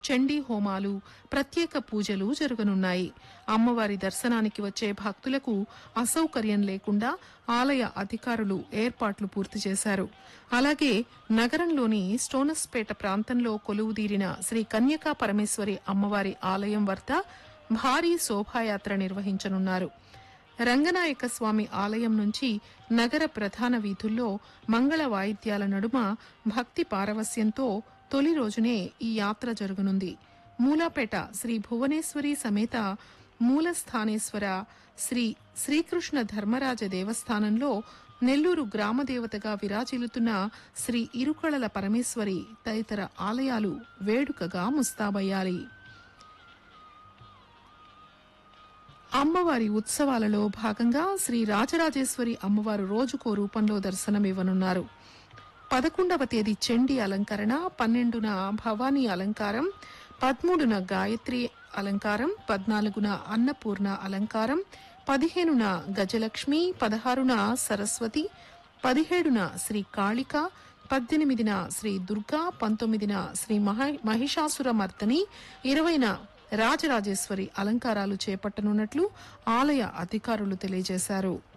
చండీ హోమాలు ప్రత్యేక పూజలు జరగనున్నాయి అమ్మవారి దర్శనానికి వచ్చే భక్తులకు అసౌకర్యం లేకుండా ఆలయ అధికారులు ఏర్పాట్లు పూర్తి చేశారు అలాగే నగరంలోని స్టోనస్పేట ప్రాంతంలో కొలువుదీరిన శ్రీ కన్యకా పరమేశ్వరి అమ్మవారి ఆలయం వద్ద భారీ శోభాయాత్ర నిర్వహించనున్నారు రంగనాయక స్వామి ఆలయం నుంచి నగర ప్రధాన వీధుల్లో మంగళ వాయిద్యాల నడుమ భక్తి పారవస్యంతో తొలి రోజునే ఈ యాత్ర జరగనుంది మూలాపేట శ్రీ భువనేశ్వరి సమేత మూలస్థానేశ్వర శ్రీ శ్రీకృష్ణ ధర్మరాజ దేవస్థానంలో నెల్లూరు గ్రామదేవతగా విరాజిల్లుతున్న శ్రీ ఇరుకళల పరమేశ్వరి తదితర ఆలయాలు వేడుకగా ముస్తాబయ్యాలి అమ్మవారి ఉత్సవాలలో భాగంగా శ్రీ రాజరాజేశ్వరి అమ్మవారు రోజుకో రూపంలో దర్శనమివ్వనున్నారు పదకొండవ తేదీ చండీ అలంకరణ పన్నెండున భవానీ అలంకారం పదమూడున గాయత్రి అలంకారం పద్నాలుగున అన్నపూర్ణ అలంకారం పదిహేనున గజలక్ష్మి పదహారున సరస్వతి పదిహేడున శ్రీ కాళిక పద్దెనిమిదిన శ్రీ దుర్గా పంతొమ్మిదిన శ్రీ మహ- మహిషాసుర మర్దని ఇరవైన రాజరాజేశ్వరి అలంకారాలు చేపట్టనున్నట్లు ఆలయ అధికారులు తెలియజేశారు